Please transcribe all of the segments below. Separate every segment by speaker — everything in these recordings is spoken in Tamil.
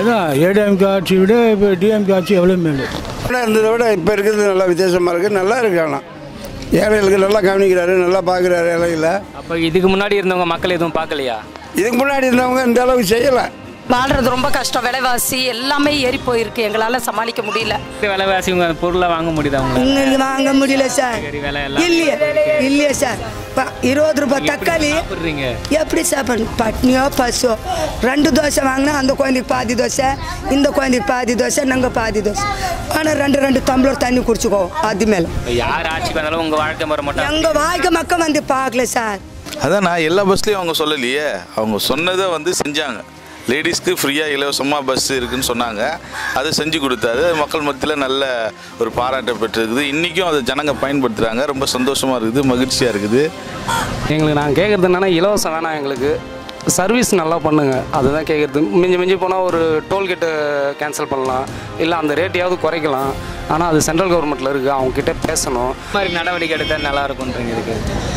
Speaker 1: அதான் ஏடிஎம்கே ஆட்சி விட இப்போ டிஎம்கே ஆட்சி எவ்வளோ மேலே
Speaker 2: முன்னாடி இருந்ததை விட இப்போ இருக்கிறது நல்லா வித்தியாசமாக இருக்குது நல்லா இருக்கு ஆனால் ஏழைகளுக்கு நல்லா கவனிக்கிறாரு நல்லா பார்க்குறாரு இலையில
Speaker 3: அப்போ இதுக்கு முன்னாடி இருந்தவங்க மக்கள் எதுவும் பார்க்கலையா
Speaker 2: இதுக்கு முன்னாடி இருந்தவங்க இந்த அளவுக்கு செய்யலை
Speaker 4: வாழ்றது ரொம்ப கஷ்டம் விலைவாசி எல்லாமே ஏறி போயிருக்கு எங்களால் சமாளிக்க முடியல
Speaker 3: விலைவாசி உங்க பொருளை வாங்க முடியுதா உங்களால
Speaker 5: இன்னைக்கு வாங்க முடியல சார்
Speaker 3: சரி விலை எல்லாம்
Speaker 5: இல்லையே இல்லையே சார் ப- இருபது ரூபாய் தக்காளி
Speaker 3: சாப்பிடுறீங்க
Speaker 5: எப்படி சாப்பிடணும் பட்னியோ பசோ ரெண்டு தோசை வாங்கினா அந்த குழந்தைக்கு பாதி தோசை இந்த குழந்தைக்கு பாதி தோசை நாங்கள் பாதி தோசை ஆனால் ரெண்டு ரெண்டு டம்ளர் தண்ணி குடிச்சுக்கோ அது மேலே
Speaker 3: இப்ப யார் ஆட்சிக்கு வந்தாலும் உங்க வாழ்க்கை முறை மட்டும்
Speaker 5: எங்கள் வாழ்க்கை மக்கள் வந்து பார்க்கல சார்
Speaker 6: அதான் நான் எல்லா பஸ்லேயும் அவங்க சொல்லலையே அவங்க சொன்னதை வந்து செஞ்சாங்க லேடிஸ்க்கு ஃப்ரீயாக இலவசமாக பஸ் இருக்குன்னு சொன்னாங்க அதை செஞ்சு கொடுத்தாரு மக்கள் மத்தியில் நல்ல ஒரு பாராட்டை பெற்றிருக்குது இன்றைக்கும் அதை ஜனங்க பயன்படுத்துகிறாங்க ரொம்ப சந்தோஷமாக இருக்குது மகிழ்ச்சியாக இருக்குது
Speaker 7: எங்களுக்கு நான் கேட்குறது என்னன்னா இலவசம் வேணாம் எங்களுக்கு சர்வீஸ் நல்லா பண்ணுங்க அதுதான் கேட்குறது மிஞ்சி மிஞ்சி போனால் ஒரு டோல்கேட்டு கேன்சல் பண்ணலாம் இல்லை அந்த ரேட்டையாவது குறைக்கலாம் ஆனால் அது சென்ட்ரல் கவர்மெண்ட்டில் இருக்குது அவங்கக்கிட்ட பேசணும்
Speaker 3: இந்த மாதிரி நடவடிக்கை எடுத்தால் நல்லா இருக்கும்ன்றீங்க இதுக்கு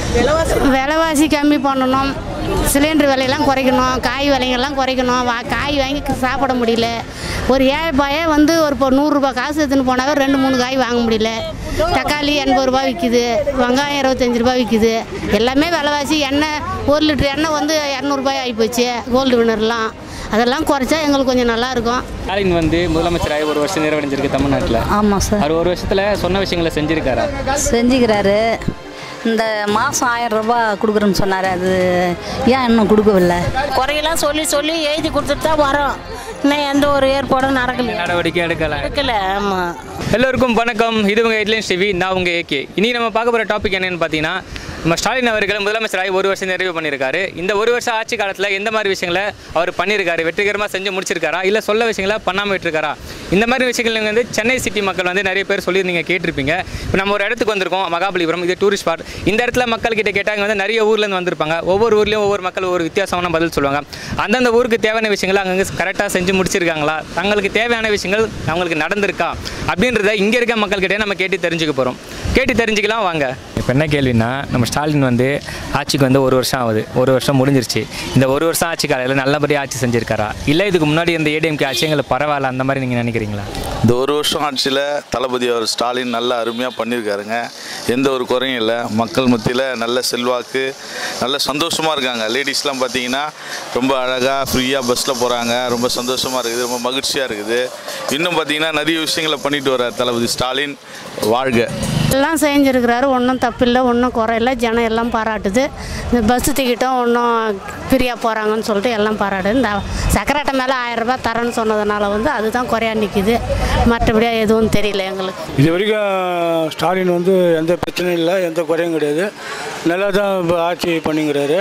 Speaker 8: விலைவாசி கம்மி பண்ணணும் சிலிண்டர் விலையெல்லாம் குறைக்கணும் காய் விலைங்கெல்லாம் குறைக்கணும் வா காய் வாங்கி சாப்பிட முடியல ஒரு ஏழை பாய வந்து ஒரு இப்போ நூறுரூபா காசு எடுத்துன்னு போனாவே ரெண்டு மூணு காய் வாங்க முடியல தக்காளி எண்பது ரூபா விற்கிது வெங்காயம் இருபத்தஞ்சி ரூபா விற்கிது எல்லாமே விலைவாசி எண்ணெய் ஒரு லிட்டர் எண்ணெய் வந்து இரநூறுபாய் ஆகிப்போச்சு கோல்டு வினர்லாம் அதெல்லாம் குறைச்சா எங்களுக்கு கொஞ்சம் நல்லாயிருக்கும்
Speaker 3: ஸ்டாலின் வந்து முதலமைச்சராகி ஒரு வருஷம் நிறைவடைஞ்சிருக்கு தமிழ்நாட்டில்
Speaker 9: ஆமாம் சார்
Speaker 3: அவர் ஒரு வருஷத்துல சொன்ன விஷயங்களை செஞ்சிருக்காரா
Speaker 9: செஞ்சுக்கிறாரு இந்த மாதம் ஆயிரம் ரூபாய் கொடுக்குறேன்னு சொன்னார் அது ஏன் இன்னும் கொடுக்கவில்லை
Speaker 8: குறையெல்லாம் சொல்லி சொல்லி எழுதி கொடுத்துட்டு தான் வரோம் இன்னும் எந்த ஒரு ஏற்பாடும் நடக்கல
Speaker 3: நடவடிக்கை எடுக்கலாம்
Speaker 8: நடக்கல ஆமாம்
Speaker 3: எல்லோருக்கும் வணக்கம் இது உங்கள் ஹெட்லைன்ஸ் டிவி நான் உங்கள் ஏகே இனி நம்ம பார்க்க போகிற டாபிக் என்னன்னு பார்த்தீங்கன்னா நம்ம ஸ்டாலின் அவர்கள் முதலமைச்சராகி ஒரு வருஷம் நிறைவு பண்ணியிருக்காரு இந்த ஒரு வருஷம் ஆட்சி காலத்தில் எந்த மாதிரி விஷயங்களை அவர் பண்ணியிருக்காரு வெற்றிகரமாக செஞ்சு முடிச்சிருக்காரா இல்லை சொல்ல விஷயங்களை பண்ணாமல் விட்டுருக்காரா இந்த மாதிரி விஷயங்கள் நீங்க வந்து சென்னை சிட்டி மக்கள் வந்து நிறைய பேர் சொல்லி நீங்கள் கேட்டிருப்பீங்க இப்போ நம்ம ஒரு இடத்துக்கு வந்திருக்கோம் மகாபலிபுரம் இது டூரிஸ்ட் ஸ்பாட் இந்த இடத்துல மக்கள் கிட்ட கேட்டாங்க வந்து நிறைய ஊர்லேருந்து வந்திருப்பாங்க ஒவ்வொரு ஊர்லேயும் ஒவ்வொரு மக்கள் ஒவ்வொரு வித்தியாசமான பதில் சொல்லுவாங்க அந்தந்த ஊருக்கு தேவையான விஷயங்களை அங்கங்கே கரெக்டாக செஞ்சு முடிச்சிருக்காங்களா தங்களுக்கு தேவையான விஷயங்கள் அவங்களுக்கு நடந்திருக்கா அப்படின்றத இங்கே இருக்க மக்கள்கிட்டே நம்ம கேட்டு தெரிஞ்சுக்க போகிறோம் கேட்டு தெரிஞ்சுக்கலாம் வாங்க இப்போ என்ன கேள்வினா நம்ம ஸ்டாலின் வந்து ஆட்சிக்கு வந்து ஒரு வருஷம் ஆகுது ஒரு வருஷம் முடிஞ்சிருச்சு இந்த ஒரு வருஷம் ஆட்சி காலையில் நல்லபடியாக ஆட்சி செஞ்சிருக்காரா இல்லை இதுக்கு முன்னாடி இந்த ஏடிஎம்கே ஆட்சி எங்களுக்கு பரவாயில்ல அந்த மாதிரி நீங்கள் நினைக்கிறீங்களா
Speaker 6: இந்த ஒரு வருஷம் ஆட்சியில் தளபதி அவர் ஸ்டாலின் நல்லா அருமையாக பண்ணியிருக்காருங்க எந்த ஒரு குறையும் இல்லை மக்கள் மத்தியில் நல்ல செல்வாக்கு நல்ல சந்தோஷமாக இருக்காங்க லேடிஸ்லாம் பார்த்தீங்கன்னா ரொம்ப அழகாக ஃப்ரீயாக பஸ்ஸில் போகிறாங்க ரொம்ப சந்தோஷமாக இருக்குது ரொம்ப மகிழ்ச்சியாக இருக்குது இன்னும் பார்த்தீங்கன்னா நிறைய விஷயங்களை பண்ணிட்டு வர்றார் தளபதி ஸ்டாலின் வாழ்க
Speaker 8: எல்லாம் செஞ்சுருக்கிறாரு ஒன்றும் தப்பில்லை ஒன்றும் குறையில்ல ஜனம் எல்லாம் பாராட்டுது இந்த பஸ்ஸு டிக்கெட்டும் ஒன்றும் ஃப்ரீயாக போகிறாங்கன்னு சொல்லிட்டு எல்லாம் பாராட்டுது இந்த சக்கராட்டை மேலே ஆயிரம் ரூபாய் தரேன்னு சொன்னதுனால வந்து அதுதான் குறையா நிற்கிது மற்றபடியாக எதுவும் தெரியல எங்களுக்கு
Speaker 1: இது வரைக்கும் ஸ்டாலின் வந்து எந்த பிரச்சனையும் இல்லை எந்த குறையும் கிடையாது நல்லா தான் இப்போ ஆட்சி பண்ணிங்கிறாரு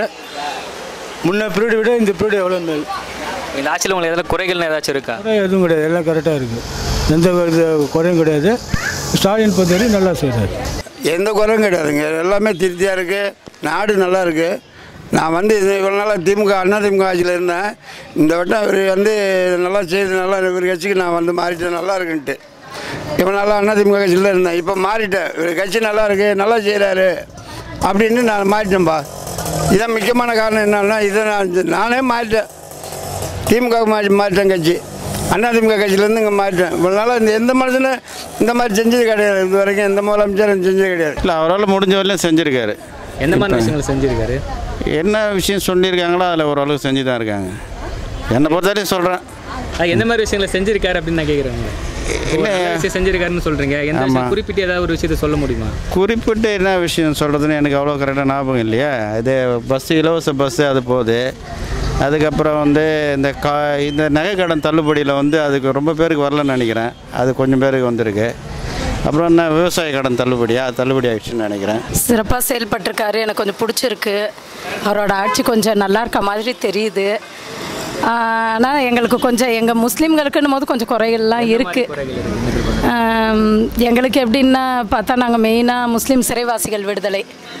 Speaker 1: முன்ன பீரியடை விட இந்த பீரியட் எவ்வளோ மேல்
Speaker 3: இந்த ஆட்சியில் உங்களுக்கு எதில் குறைகள்னு ஏதாச்சும் இருக்கா
Speaker 1: குறை எதுவும் கிடையாது எல்லாம் கரெக்டாக இருக்குது எந்த இது குறையும் கிடையாது ஸ்டாலின் பொறுத்தவரைக்கும் நல்லா செய்கிறாரு
Speaker 2: எந்த குறையும் கிடையாதுங்க எல்லாமே திருப்தியாக இருக்குது நாடு நல்லா இருக்குது நான் வந்து இது இவ்வளோ நாளாக திமுக அண்ணா திமுக ஆட்சியில் இருந்தேன் இந்த வட்டம் இவர் வந்து நல்லா செய்து நல்லா இவர் கட்சிக்கு நான் வந்து மாறிட்டேன் நல்லா இருக்குன்ட்டு இவ்வளோ நாளாக அண்ணா திமுக கட்சியில் இருந்தேன் இப்போ மாறிட்டேன் இவர் கட்சி நல்லா இருக்கு நல்லா செய்கிறாரு அப்படின்னு நான் மாறிட்டேன்ப்பா இதான் முக்கியமான காரணம் என்னன்னா இதை நான் நானே மாறிட்டேன் திமுக மாறி மாறிட்டேன் கட்சி அண்ணா திமுக கட்சியிலேருந்து இங்கே மாறிட்டேன் இவ்வளோ நாளாக இந்த எந்த மனுஷனும் இந்த மாதிரி செஞ்சது கிடையாது இது வரைக்கும் எந்த முதலமைச்சரும் செஞ்சது கிடையாது
Speaker 10: இல்லை அவரால் முடிஞ்ச வரையிலும் செஞ்சுருக்காரு
Speaker 3: எந்த மாதிரி விஷயங்களை செஞ்சிருக்காரு
Speaker 10: என்ன விஷயம் சொல்லியிருக்காங்களோ அதில் ஓரளவுக்கு செஞ்சு தான் இருக்காங்க என்னை பொறுத்தவரையும் சொல்கிறேன்
Speaker 3: அது எந்த மாதிரி விஷயங்களை செஞ்சிருக்காரு அப்படின்னு நான் கேட்குறேன்
Speaker 10: இல்ல.
Speaker 3: விஷயம் செஞ்சிருக்காருன்னு சொல்றீங்க எந்த விஷயம்
Speaker 10: ஆமா.
Speaker 3: குறிப்பிட்டு ஏதாவது ஒரு விஷயத்தை சொல்ல முடியுமா
Speaker 10: குறிப்பிட்டு என்ன விஷயம் சொல்கிறதுன்னு எனக்கு அவ்வளோ கரெக்டாக ஞாபகம் இல்லையா இது பஸ்ஸு இலவச பஸ்ஸு அது போகுது அதுக்கப்புறம் வந்து இந்த கா இந்த நகை கடன் தள்ளுபடியில் வந்து அதுக்கு ரொம்ப பேருக்கு வரலன்னு நினைக்கிறேன் அது கொஞ்சம் பேருக்கு வந்திருக்கு அப்புறம் என்ன விவசாய கடன் தள்ளுபடியா அது தள்ளுபடி ஆயிடுச்சுன்னு நினைக்கிறேன்
Speaker 4: சிறப்பாக செயல்பட்டிருக்காரு எனக்கு கொஞ்சம் பிடிச்சிருக்கு அவரோட ஆட்சி கொஞ்சம் நல்லா இருக்க மாதிரி தெரியுது ஆனால் எங்களுக்கு கொஞ்சம் எங்கள் முஸ்லீம்களுக்குன்னும் போது கொஞ்சம் குறைகள்லாம் இருக்குது எங்களுக்கு எப்படின்னா பார்த்தா நாங்கள் மெயினாக முஸ்லீம் சிறைவாசிகள் விடுதலை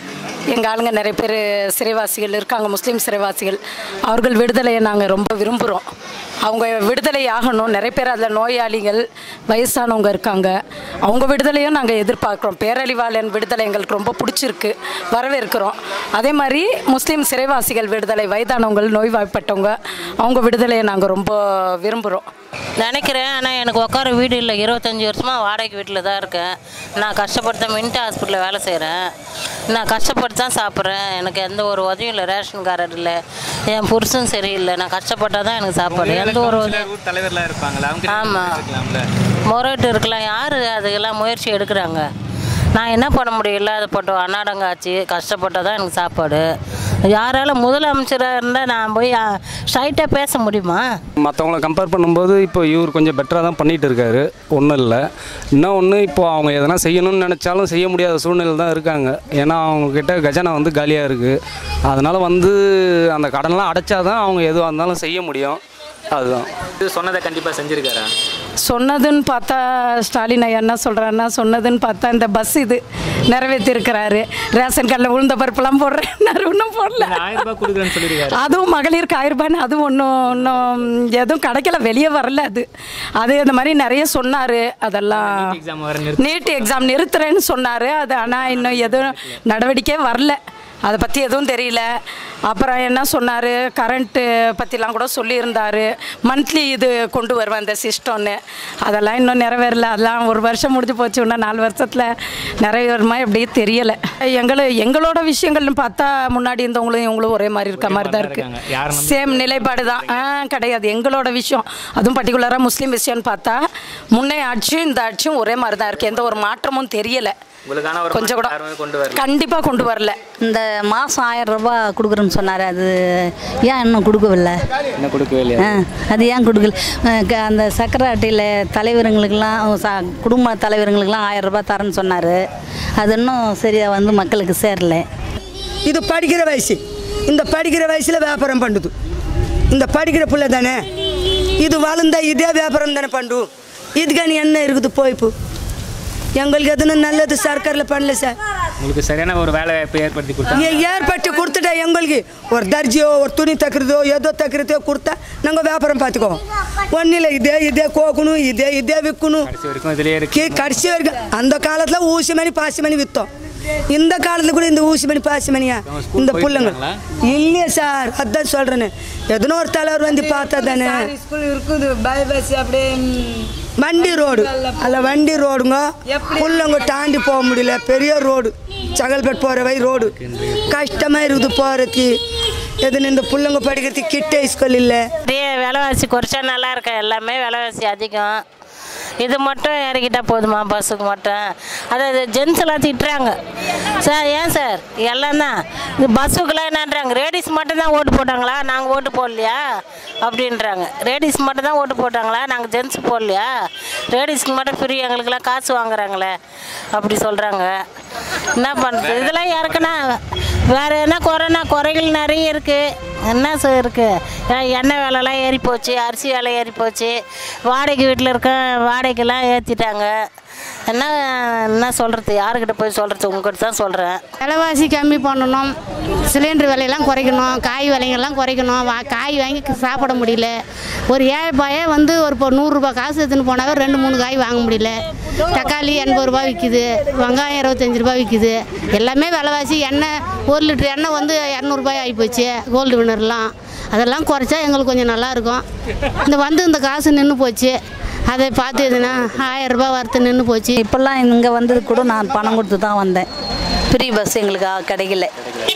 Speaker 4: எங்கள் ஆளுங்க நிறைய பேர் சிறைவாசிகள் இருக்காங்க முஸ்லீம் சிறைவாசிகள் அவர்கள் விடுதலையை நாங்கள் ரொம்ப விரும்புகிறோம் அவங்க விடுதலை ஆகணும் நிறைய பேர் அதில் நோயாளிகள் வயசானவங்க இருக்காங்க அவங்க விடுதலையும் நாங்கள் எதிர்பார்க்குறோம் பேரழிவாளன் விடுதலை எங்களுக்கு ரொம்ப பிடிச்சிருக்கு வரவேற்கிறோம் அதே மாதிரி முஸ்லீம் சிறைவாசிகள் விடுதலை வயதானவங்க நோய்வாய்ப்பட்டவங்க அவங்க விடுதலையை நாங்கள் ரொம்ப விரும்புகிறோம்
Speaker 11: நினைக்கிறேன் ஆனால் எனக்கு உட்கார வீடு இல்லை இருபத்தஞ்சி வருஷமாக வாடகை வீட்டில் தான் இருக்கேன் நான் கஷ்டப்பட்டு தான் மின்ட் ஹாஸ்பிட்டலில் வேலை செய்கிறேன் நான் கஷ்டப்பட்டு தான் சாப்பிட்றேன் எனக்கு எந்த ஒரு உதவியும் இல்லை ரேஷன் கார்டு இல்லை என் புருஷன் சரியில்லை நான் கஷ்டப்பட்டால் தான் எனக்கு சாப்பாடு எந்த ஒரு உதவி-
Speaker 3: ஊர் தலைவர்லாம் இருப்பாங்களா அவங்க கிட்ட
Speaker 11: ஆமா.
Speaker 3: இருக்கலாம்ல
Speaker 11: முறையிட்டு இருக்கலாம் யார் அதுக்கெல்லாம் முயற்சி எடுக்கிறாங்க நான் என்ன பண்ண முடியும் இல்லாதப்பட்ட அன்னாடங்காச்சு கஷ்டப்பட்டால் தான் எனக்கு சாப்பாடு யாரால முதலமைச்சராக இருந்தால் நான் போய் ஸ்ட்ரைட்டாக பேச முடியுமா
Speaker 7: மற்றவங்கள கம்பேர் பண்ணும்போது இப்போ இவர் கொஞ்சம் பெட்டராக தான் பண்ணிகிட்டு இருக்காரு ஒன்றும் இல்லை இன்னும் ஒன்று இப்போ அவங்க எதனா செய்யணும்னு நினச்சாலும் செய்ய முடியாத சூழ்நிலை தான் இருக்காங்க ஏன்னா அவங்கக்கிட்ட கஜானா வந்து காலியாக இருக்குது அதனால் வந்து அந்த கடன்லாம் அடைச்சாதான் அவங்க எதுவாக இருந்தாலும் செய்ய முடியும் அதுதான்
Speaker 3: இது சொன்னதை கண்டிப்பாக செஞ்சிருக்காரா
Speaker 4: சொன்னதுன்னு பார்த்தா ஸ்டாலின் ஐயா என்ன சொல்கிறாருன்னா சொன்னதுன்னு பார்த்தா இந்த பஸ் இது நிறைவேற்றிருக்கிறாரு ரேஷன் கார்டில் உளுந்த பருப்புலாம் போடுறேன் இன்னும் போடல
Speaker 3: ஆயிரம் ரூபாய் கொடுக்குறேன்னு சொல்லியிருக்காரு
Speaker 4: அதுவும் மகளிருக்கு ஆயிரம் ரூபான்னு அதுவும் ஒன்றும் இன்னும் எதுவும் கிடைக்கல வெளியே வரல அது அது இந்த மாதிரி நிறைய சொன்னார் அதெல்லாம்
Speaker 3: எக்ஸாம் வர நிறுத்தி
Speaker 4: நீட் எக்ஸாம் நிறுத்துறேன்னு சொன்னார் அது ஆனால் இன்னும் எதுவும் நடவடிக்கை வரல அதை பற்றி எதுவும் தெரியல அப்புறம் என்ன சொன்னார் கரண்ட்டு பற்றிலாம் கூட சொல்லியிருந்தார் மந்த்லி இது கொண்டு வருவேன் இந்த சிஸ்டம்னு அதெல்லாம் இன்னும் நிறைவேறல அதெல்லாம் ஒரு வருஷம் முடிஞ்சு போச்சு இன்னும் நாலு வருஷத்தில் நிறைவேறுமா எப்படியே தெரியலை எங்களை எங்களோட விஷயங்கள்னு பார்த்தா முன்னாடி இருந்தவங்களும் இவங்களும் ஒரே மாதிரி இருக்க மாதிரி தான்
Speaker 3: இருக்காங்க. யாரை
Speaker 4: இருக்குது
Speaker 3: நம்பி
Speaker 4: சேம் நிலைப்பாடு தான் ஆ கிடையாது எங்களோட விஷயம் அதுவும் பர்டிகுலராக முஸ்லீம் விஷயம்னு பார்த்தா முன்னே ஆட்சியும் இந்த ஆட்சியும் ஒரே மாதிரி தான் இருக்குது எந்த ஒரு மாற்றமும் தெரியலை
Speaker 3: உங்களுக்கான ஒரு
Speaker 4: கொஞ்சம் கூட
Speaker 3: யாருமே கொண்டு வரல
Speaker 4: கண்டிப்பாக கொண்டு வரல
Speaker 9: இந்த மாதம் ஆயிரம் ரூபாய் கொடுக்குறேன்னு சொன்னார் அது ஏன் இன்னும் கொடுக்கவில்லை
Speaker 3: இன்னும் கொடுக்கவே இல்லையா
Speaker 9: ஆ அது ஏன் கொடுக்கல அஹ் க- அந்த சக்கரை அட்டையில் தலைவருங்களுக்கெல்லாம் ச குடும்ப தலைவருங்களுக்கெல்லாம் ஆயிரம் ரூபாய் தரேன்னு சொன்னார் அது இன்னும் சரியாக வந்து மக்களுக்கு சேரல
Speaker 5: இது படிக்கிற வயசு இந்த படிக்கிற வயசில் வியாபாரம் பண்ணுது இந்த படிக்கிற பிள்ளை தானே இது வளர்ந்தா இதே வியாபாரம் தானே பண்ணு இதுக்கான என்ன இருக்குது போய்ப்பு எங்களுக்கு எதுவும் நல்லது சர்க்காரில் பண்ணல சார்
Speaker 3: உங்களுக்கு சரியான ஒரு வேலை வாய்ப்பு ஏற்படுத்தி கொடுத்தா
Speaker 5: இங்கே ஏற்பட்டு கொடுத்துட்டா எங்களுக்கு ஒரு தர்ஜியோ ஒரு துணி தைக்கிறதோ ஏதோ தைக்கிறதோ கொடுத்தா நாங்கள் வியாபாரம் பார்த்துக்குவோம் ஒன்றும் இல்லை இதே இதே கோக்கணும் இதே இதே விற்கணும்
Speaker 3: கடைசி வரைக்கும் இதுலயே இருக்கு
Speaker 5: கீ- கடைசி வரைக்கும் அந்த காலத்தில் ஊசி மணி பாசி மணி விற்றோம் இந்த காலத்தில் கூட இந்த ஊசி மணி பாசி மணியா இந்த புள்ளைங்க இல்லையே சார் அதான் சொல்கிறேன்னு எதனோ ஒரு தலைவர் வந்து பார்த்தா தானே
Speaker 12: ஸ்கூல் இருக்குது பைபஸ் அப்படியே
Speaker 5: வண்டி ரோடு அல்ல வண்டி ரோடுங்க புள்ளங்க தாண்டி போக முடியல பெரிய ரோடு சகல்பேட் போகிற வழி ரோடு கஷ்டமாக இருக்குது போகிறதுக்கு எதுன்னு இந்த புள்ளங்க படிக்கிறதுக்கு கிட்ட ஸ்கூல் இல்லை
Speaker 11: அப்படியே விலைவாசி குறைச்சா நல்லா இருக்கேன் எல்லாமே விலைவாசி அதிகம் இது மட்டும் இறக்கிட்டா போதுமா பஸ்ஸுக்கு மட்டும் அதாவது ஜென்ஸ் எல்லாம் திட்டுறாங்க சார் ஏன் சார் எல்லாம் தான் இது பஸ்ஸுக்கெல்லாம் என்னன்றாங்க லேடிஸ் மட்டும் தான் ஓட்டு போட்டாங்களா நாங்கள் ஓட்டு போடலையா அப்படின்றாங்க லேடிஸ் மட்டும் தான் ஓட்டு போட்டாங்களா நாங்கள் ஜென்ஸ் போடலையா லேடிஸ்க்கு மட்டும் ஃப்ரீ எங்களுக்கெல்லாம் காசு வாங்குறாங்களே அப்படி சொல்கிறாங்க என்ன பண்ணுறது இதெல்லாம் யாருக்குன்னா வேறு என்ன குறைனா குறைகள் நிறைய இருக்குது என்ன சார் இருக்குது எண்ணெய் விலைலாம் ஏறி போச்சு அரிசி விலை ஏறி போச்சு வாடகை வீட்டில் இருக்க வாடகைக்கெல்லாம் ஏற்றிட்டாங்க என்ன என்ன சொல்கிறது யாருக்கிட்ட போய் சொல்கிறது உங்ககிட்ட தான் சொல்கிறேன்
Speaker 8: விலைவாசி கம்மி பண்ணணும் சிலிண்டர் விலையெல்லாம் குறைக்கணும் காய் விலைங்கெல்லாம் குறைக்கணும் வா காய் வாங்கி சாப்பிட முடியல ஒரு ஏழை பாய வந்து ஒரு இப்போ நூறுரூபா காசு எடுத்துன்னு போனாவே ரெண்டு மூணு காய் வாங்க முடியல தக்காளி எண்பது ரூபா விற்கிது வெங்காயம் இருபத்தஞ்சி ரூபா விற்கிது எல்லாமே விலைவாசி எண்ணெய் ஒரு லிட்டர் எண்ணெய் வந்து இரநூறுபாய் ஆகி போச்சு கோல்டு வினர்லாம் அதெல்லாம் குறைச்சா எங்களுக்கு கொஞ்சம் நல்லா இருக்கும் இந்த வந்து இந்த காசு நின்று போச்சு அதை பார்த்து எதுனா ஆயிரம் ரூபாய் வரத்து நின்று போச்சு
Speaker 9: இப்போல்லாம் இங்கே வந்தது கூட நான் பணம் கொடுத்து தான் வந்தேன் ஃப்ரீ பஸ் எங்களுக்கு ஆ- கிடைக்கல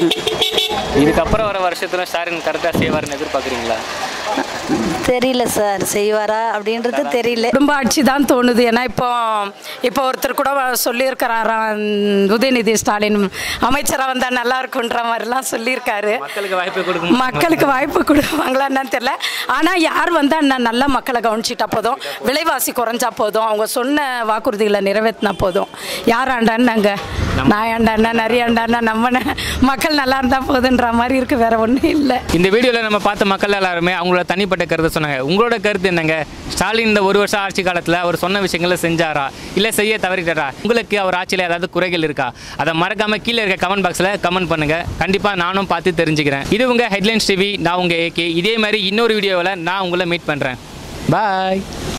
Speaker 3: இதுக்கப்புறம் வர வருஷத்துல ஸ்டாலின் கரெக்டாக செய்வார்னு எதிர்பார்க்குறீங்களா
Speaker 9: தெரியல சார் செய்வாரா அப்படின்றது தெரியல
Speaker 4: குடும்ப ஆட்சி தான் தோணுது ஏன்னா இப்போ இப்போ ஒருத்தர் கூட சொல்லியிருக்கிறாராம் உதயநிதி ஸ்டாலின் அமைச்சராக வந்தால் நல்லா இருக்குன்ற மாதிரிலாம் சொல்லியிருக்காரு
Speaker 3: மக்களுக்கு வாய்ப்பு கொடுக்கும்
Speaker 4: மக்களுக்கு வாய்ப்பு கொடுப்பாங்களா என்னன்னு தெரியல ஆனால் யார் வந்தால் என்ன நல்லா மக்களை கவனிச்சிட்டா போதும் விலைவாசி குறைஞ்சா போதும் அவங்க சொன்ன வாக்குறுதிகளை நிறைவேற்றினா போதும் யார் ஆண்டான்னாங்க நான் ஆண்டாண்ணா நிறைய ஆண்டாண்ணா நம்ம ந- மக்கள் நல்லா இருந்தால் போதுன்ற மாதிரி இருக்கு வேற ஒன்றும் இல்லை
Speaker 3: இந்த வீடியோவில் நம்ம பார்த்த மக்கள் எல்லாருமே அவங்களோட அவங்களோட தனிப்பட்ட கருத்தை சொன்னாங்க உங்களோட கருத்து என்னங்க ஸ்டாலின் இந்த ஒரு வருஷம் ஆட்சி காலத்தில் அவர் சொன்ன விஷயங்களை செஞ்சாரா இல்லை செய்ய தவறிட்டாரா உங்களுக்கு அவர் ஆட்சியில் ஏதாவது குறைகள் இருக்கா அதை மறக்காம கீழே இருக்க கமெண்ட் பாக்ஸில் கமெண்ட் பண்ணுங்க கண்டிப்பாக நானும் பார்த்து தெரிஞ்சுக்கிறேன் இது உங்கள் ஹெட்லைன்ஸ் டிவி நான் உங்கள் ஏகே இதே மாதிரி இன்னொரு வீடியோவில் நான் உங்களை மீட் பண்ணுறேன் பாய்